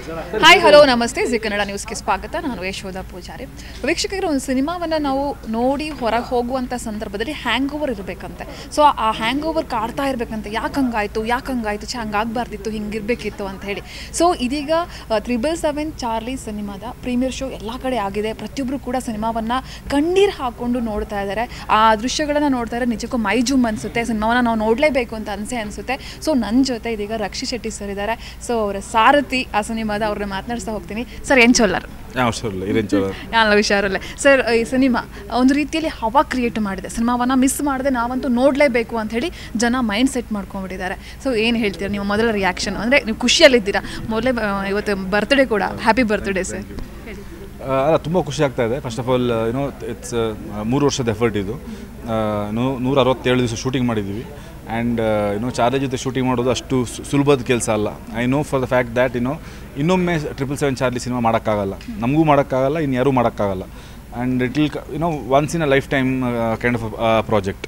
hi hello ನಮಸ್ತೆ ಜಿ ಕನ್ನಡ ನ್ಯೂಸ್ಗೆ ಸ್ವಾಗತ ನಾನು ಯಶೋಧ ಪೂಜಾರಿ ವೀಕ್ಷಕರು ಒಂದು ಸಿನಿಮಾವನ್ನು ನಾವು ನೋಡಿ ಹೊರಗೆ ಹೋಗುವಂಥ ಸಂದರ್ಭದಲ್ಲಿ ಹ್ಯಾಂಗ್ ಓವರ್ ಇರಬೇಕಂತೆ ಸೊ ಆ ಹ್ಯಾಂಗ್ ಓವರ್ ಕಾಡ್ತಾ ಇರಬೇಕಂತೆ ಯಾಕೆ ಹಂಗಾಯ್ತು ಯಾಕೆ ಹಂಗಾಯ್ತು ಛೆ ಹಂಗಾಗಬಾರ್ದಿತ್ತು ಹಿಂಗಿರಬೇಕಿತ್ತು ಅಂತ ಹೇಳಿ ಸೊ ಇದೀಗ ತ್ರಿಬಲ್ ಸೆವೆನ್ ಚಾರ್ಲಿ ಸಿನಿಮಾದ ಪ್ರೀಮಿಯರ್ ಶೋ ಎಲ್ಲ ಕಡೆ ಆಗಿದೆ ಪ್ರತಿಯೊಬ್ಬರು ಕೂಡ ಸಿನಿಮಾವನ್ನು ಕಣ್ಣೀರು ಹಾಕ್ಕೊಂಡು ನೋಡ್ತಾ ಇದ್ದಾರೆ ಆ ದೃಶ್ಯಗಳನ್ನು ನೋಡ್ತಾ ಇದ್ದಾರೆ ನಿಜಕ್ಕೂ ಮೈ ಜುಮ್ ಅನಿಸುತ್ತೆ ಸಿನಿಮಾವನ್ನು ನಾವು ನೋಡಲೇಬೇಕು ಅಂತ ಅನಿಸೆ ಅನಿಸುತ್ತೆ ಸೊ ನನ್ನ ಜೊತೆ ಇದೀಗ ರಕ್ಷಿ ಶೆಟ್ಟಿ ಸರ್ ಇದ್ದಾರೆ ಸೊ ಅವರ ಸಾರಥಿ ಆ ಸಿನಿಮಾದ ಅವ್ರನ್ನ ಮಾತನಾಡಿಸ್ತಾ ಹೋಗ್ತೀನಿ ಸರ್ ಏನು ಚೊಲ್ಲರು ಅವಸರಲ್ಲ ಇರೇನು ಚಲೋ ಎಲ್ಲ ವಿಚಾರಲ್ಲೇ ಸರ್ ಈ ಸಿನಿಮಾ ಒಂದು ರೀತಿಯಲ್ಲಿ ಹವಾ ಕ್ರಿಯೇಟ್ ಮಾಡಿದೆ ಸಿನಿಮಾವನ್ನು ಮಿಸ್ ಮಾಡದೆ ನಾವಂತೂ ನೋಡಲೇಬೇಕು ಅಂತ ಹೇಳಿ ಜನ ಮೈಂಡ್ ಸೆಟ್ ಮಾಡ್ಕೊಂಡ್ಬಿಟ್ಟಿದ್ದಾರೆ ಸೊ ಏನು ಹೇಳ್ತೀರಾ ನೀವು ಮೊದಲ ರಿಯಾಕ್ಷನ್ ಅಂದರೆ ನೀವು ಖುಷಿಯಲ್ಲಿದ್ದೀರಾ ಮೊದಲೇ ಬ- ಇವತ್ತು ಬರ್ತ್ಡೇ ಕೂಡ ಹ್ಯಾಪಿ ಬರ್ತ್ಡೇ ಸರ್ ಆ, ಅಲ್ಲ ತುಂಬ ಖುಷಿ ಆಗ್ತಾ ಇದೆ ಫಸ್ಟ್ ಆಫ್ ಆಲ್ ಏನೋ ಇಟ್ಸ್ ಮೂರು ವರ್ಷದ ಎಫರ್ಟ್ ಇದು ಆ, ನೂ- ನೂರ ಅರವತ್ತೇಳು ದಿವಸ ಶೂಟಿಂಗ್ ಮಾಡಿದ್ದೀವಿ ಆ್ಯಂಡ್ ಏನೋ ಚಾರ್ಲಿ ಜೊತೆ ಶೂಟಿಂಗ್ ಮಾಡೋದು ಅಷ್ಟು ಸು- ಸುಲಭದ ಕೆಲಸ ಅಲ್ಲ I know for the fact that ಏನೋ ಇನ್ನೊಮ್ಮೆ ಟ್ರಿಪಲ್ ಸೆವೆನ್ ಚಾರ್ಲಿ ಸಿನಿಮಾ ಮಾಡೋಕ್ಕಾಗಲ್ಲ ನಮಗೂ ಮಾಡೋಕ್ಕಾಗಲ್ಲ ಇನ್ನು ಯಾರೂ ಮಾಡೋಕ್ಕಾಗಲ್ಲ and it will you know once in a lifetime kind of project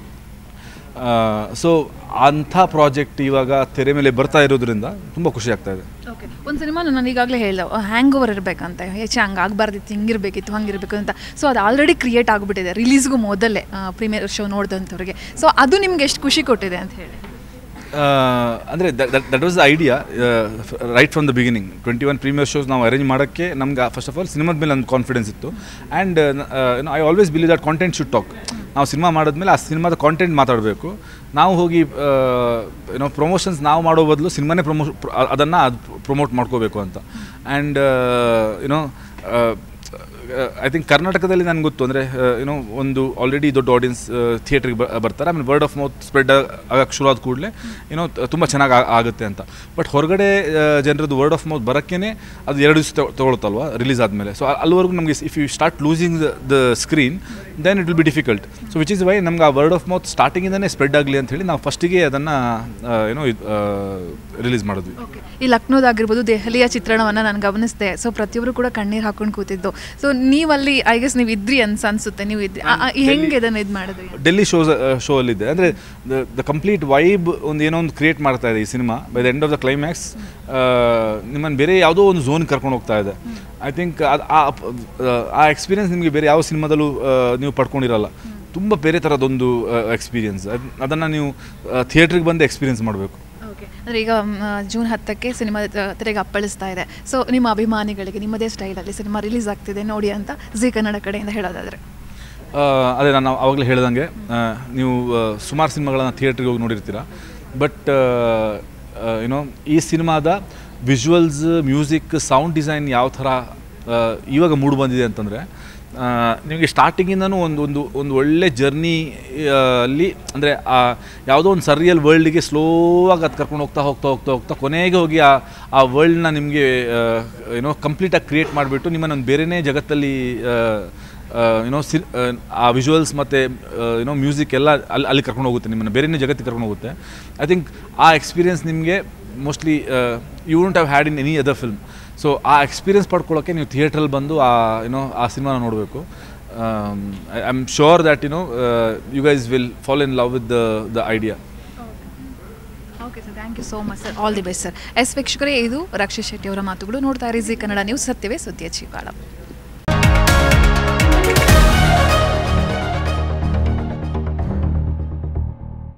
so ಅಂಥ ಪ್ರಾಜೆಕ್ಟ್ ಇವಾಗ ತೆರೆ ಮೇಲೆ ಬರ್ತಾ ಇರೋದ್ರಿಂದ ತುಂಬ ಖುಷಿ ಆಗ್ತಾ ಇದೆ ಓಕೆ ಒಂದು ಸಿನಿಮಾ ನಾನು ಈಗಾಗಲೇ ಹೇಳ್ದೆ ಹ್ಯಾಂಗ್ ಓವರ್ ಇರಬೇಕಂತೆ ಹೆಚ್ಚು ಹಂಗೆ ಆಗಬಾರ್ದಿತ್ತು ಹಿಂಗಿರಬೇಕಿತ್ತು ಹಂಗಿರಬೇಕು ಅಂತ ಸೊ ಅದು ಆಲ್ರೆಡಿ ಕ್ರಿಯೇಟ್ ಆಗಿಬಿಟ್ಟಿದೆ ರಿಲೀಸ್ಗೂ ಮೊದಲೇ ಪ್ರೀಮಿಯರ್ ಶೋ ನೋಡಿದಂಥವ್ರಿಗೆ ಸೊ ಅದು ನಿಮ್ಗೆ ಎಷ್ಟು ಖುಷಿ ಕೊಟ್ಟಿದೆ ಅಂತ ಹೇಳಿ ಅಂದರೆ that was the idea right from the beginning twenty one premiere shows ನಾವು ಅರೇಂಜ್ ಮಾಡೋಕ್ಕೆ ನಮ್ಗೆ ಫಸ್ಟ್ ಆಫ್ ಆಲ್ ಸಿನಿಮಾದ ಮೇಲೆ ಒಂದು ಕಾನ್ಫಿಡೆನ್ಸ್ ಇತ್ತು and I always believe that content should talk ನಾವು ಸಿನಿಮಾ ಮಾಡಿದ್ಮೇಲೆ ಆ ಸಿನಿಮಾದ ಕಾಂಟೆಂಟ್ ಮಾತಾಡಬೇಕು ನಾವು ಹೋಗಿ ಏನೋ ಪ್ರಮೋಷನ್ಸ್ ನಾವು ಮಾಡೋ ಬದಲು ಸಿನಿಮಾನೇ ಪ್ರಮೋ ಅದನ್ನು ಅದು ಪ್ರಮೋಟ್ ಮಾಡ್ಕೋಬೇಕು ಅಂತ ಆ್ಯಂಡ್ ಯುನೋ ಐ ಥಿಂಕ್ ಕರ್ನಾಟಕದಲ್ಲಿ ನನಗೆ ಗೊತ್ತು ಅಂದರೆ ಏನೋ ಒಂದು ಆಲ್ರೆಡಿ ದೊಡ್ಡ ಆಡಿಯನ್ಸ್ ಥಿಯೇಟ್ರಿಗೆ ಬರ್ತಾರೆ ಆಮೇಲೆ ವರ್ಡ್ ಆಫ್ ಮೌತ್ ಸ್ಪ್ರೆಡ್ ಆಗಕ್ಕೆ ಶುರು ಆದ ಕೂಡಲೇ ಏನೋ ತುಂಬ ಚೆನ್ನಾಗಿ ಆಗುತ್ತೆ ಅಂತ ಬಟ್ ಹೊರಗಡೆ ಜನರದ್ದು ವರ್ಡ್ ಆಫ್ ಮೌತ್ ಬರೋಕ್ಕೇ ಅದು ಎರಡು ದಿವಸ ತೊಗೊಳುತ್ತಲ್ವ ರಿಲೀಸ್ ಆದಮೇಲೆ ಸೊ ಅಲ್ಲಿವರೆಗೂ ನಮಗೆ if you start losing the screen then it will be difficult so which is why ನಮ್ಗೆ ಆ ವರ್ಡ್ ಆಫ್ ಮೌತ್ ಸ್ಟಾರ್ಟಿಂಗಿಂದನೇ ಸ್ಪ್ರೆಡ್ ಆಗಲಿ ಅಂತ ಹೇಳಿ ನಾವು ಫಸ್ಟಿಗೆ ಅದನ್ನು ಏನೋ ರಿಲೀಸ್ ಮಾಡಿದ್ವಿ ಈ ಲಕ್ನೋದಾಗಿರ್ಬೋದು ದೆಹಲಿಯ ಚಿತ್ರಣವನ್ನು ನಾನು ಗಮನಿಸಿದೆ ಸೊ ಪ್ರತಿಯೊಬ್ಬರು ಕೂಡ ಕಣ್ಣೀರು ಹಾಕೊಂಡು ಕೂತಿದ್ದು ಸೊ ನೀವಲ್ಲಿ ಐ ಗೆಸ್ ನೀವು ಇದ್ರಿ ಅನ್ಸ ಅನ್ಸುತ್ತೆ ನೀವು ಇದ್ರಿ ಆ- ಆ, ಹೆಂಗೆ ಇದನ್ನು ಇದು ಮಾಡಿದ್ರಿ ಡೆಲ್ಲಿ ಶೋಸ್ ಶೋ ಅಲ್ಲಿದೆ ಅಂದರೆ ದ ಕಂಪ್ಲೀಟ್ ವೈಬ್ ಒಂದು ಏನೋ ಒಂದು ಕ್ರಿಯೇಟ್ ಮಾಡ್ತಾ ಇದೆ ಈ cinema by the end of the climax ನಿಮ್ಮನ್ನು ಬೇರೆ ಯಾವುದೋ ಒಂದು ಝೋನ್ ಕರ್ಕೊಂಡು ಹೋಗ್ತಾ ಇದೆ ಐ ಥಿಂಕ್ ಅದು ಆ ಎಕ್ಸ್ಪೀರಿಯನ್ಸ್ ನಿಮಗೆ ಬೇರೆ ಯಾವ ಸಿನಿಮಾದಲ್ಲೂ ಆ, ನೀವು ಪಡ್ಕೊಂಡಿರಲ್ಲ ತುಂಬ ಬೇರೆ ಥರದೊಂದು ಎಕ್ಸ್ಪೀರಿಯನ್ಸ್ ಅದನ್ನು ನೀವು ಥಿಯೇಟ್ರಿಗೆ ಬಂದು ಎಕ್ಸ್ಪೀರಿಯನ್ಸ್ ಮಾಡಬೇಕು ಓಕೆ ಅಂದರೆ ಈಗ ಮ್, ಜೂನ್ ಹತ್ತಕ್ಕೆ ಸಿನಿಮಾ ತೆರೆಗೆ ಅಪ್ಪಳಿಸ್ತಾ ಇದೆ ಸೊ ನಿಮ್ಮ ಅಭಿಮಾನಿಗಳಿಗೆ ನಿಮ್ಮದೇ ಸ್ಟೈಲಲ್ಲಿ ಸಿನಿಮಾ ರಿಲೀಸ್ ಆಗ್ತಿದೆ ನೋಡಿ ಅಂತ ಜಿ ಕನ್ನಡ ಕಡೆಯಿಂದ ಹೇಳೋದಾದರೆ ಆ, ಅದೇ ನಾನು ಆವಾಗಲೇ ಹೇಳ್ದಂಗೆ ಆ, ನೀವು ಸುಮಾರು ಸಿನಿಮಾಗಳನ್ನು ಥಿಯೇಟ್ರಿಗೆ ಹೋಗಿ ನೋಡಿರ್ತೀರ ಬಟ್ ಏನೋ ಈ ಸಿನಿಮಾದ ವಿಜುವಲ್ಸ್ ಮ್ಯೂಸಿಕ್ ಸೌಂಡ್ ಡಿಸೈನ್ ಯಾವ ಥರ ಆ, ಇವಾಗ ಮೂಡ್ ಬಂದಿದೆ ಅಂತಂದರೆ ನಿಮಗೆ ಸ್ಟಾರ್ಟಿಂಗಿಂದನೂ ಒಂದು ಒಂದು ಒಂದು ಒಳ್ಳೆ ಜರ್ನಿ ಅಲ್ಲಿ ಅಂದರೆ ಯಾವುದೋ ಒಂದು ಸರ್ರಿಯಲ್ ವರ್ಲ್ಡಿಗೆ ಸ್ಲೋ ಆಗಿ ಅದು ಕರ್ಕೊಂಡು ಹೋಗ್ತಾ ಹೋಗ್ತಾ ಹೋಗ್ತಾ ಹೋಗ್ತಾ ಕೊನೆಗೆ ಹೋಗಿ ಆ ಆ ವರ್ಲ್ಡ್ನ ನಿಮಗೆ ಏನೋ ಕಂಪ್ಲೀಟಾಗಿ ಕ್ರಿಯೇಟ್ ಮಾಡಿಬಿಟ್ಟು ನಿಮ್ಮನ್ನು ಒಂದು ಬೇರೆಯೇ ಜಗತ್ತಲ್ಲಿ ಏನೋ ಸಿ ಆ ವಿಜುವಲ್ಸ್ ಮತ್ತು ಏನೋ ಮ್ಯೂಸಿಕ್ ಎಲ್ಲ ಅಲ್ಲಿ ಅಲ್ಲಿ ಕರ್ಕೊಂಡು ಹೋಗುತ್ತೆ ನಿಮ್ಮನ್ನು ಬೇರೆಯೇ ಜಗತ್ತಿಗೆ ಕರ್ಕೊಂಡು ಹೋಗುತ್ತೆ ಐ ಥಿಂಕ್ ಆ ಎಕ್ಸ್ಪೀರಿಯನ್ಸ್ ನಿಮಗೆ mostly you won't have had in any other film so ಆ ಎಕ್ಸ್ಪೀರಿಯನ್ಸ್ ಪಡ್ಕೊಳ್ಳೋಕ್ಕೆ ನೀವು ಥಿಯೇಟ್ರಲ್ಲಿ ಬಂದು ಆ ಏನೋ ಆ ಸಿನಿಮಾನ ನೋಡಬೇಕು I am sure that you know you guys will fall in love with the the idea okay sir thank you so much sir all the best sir yes ವೀಕ್ಷಕರೇ ಇದು ರಕ್ಷಿತ್ ಶೆಟ್ಟಿ ಅವರ ಮಾತುಗಳು ನೋಡ್ತಾ ಇರಿ ಜಿ ಕನ್ನಡ ನ್ಯೂಸ್ ಸತ್ಯವೇ ಸುದ್ದಿಯ ಜೀವಾಳ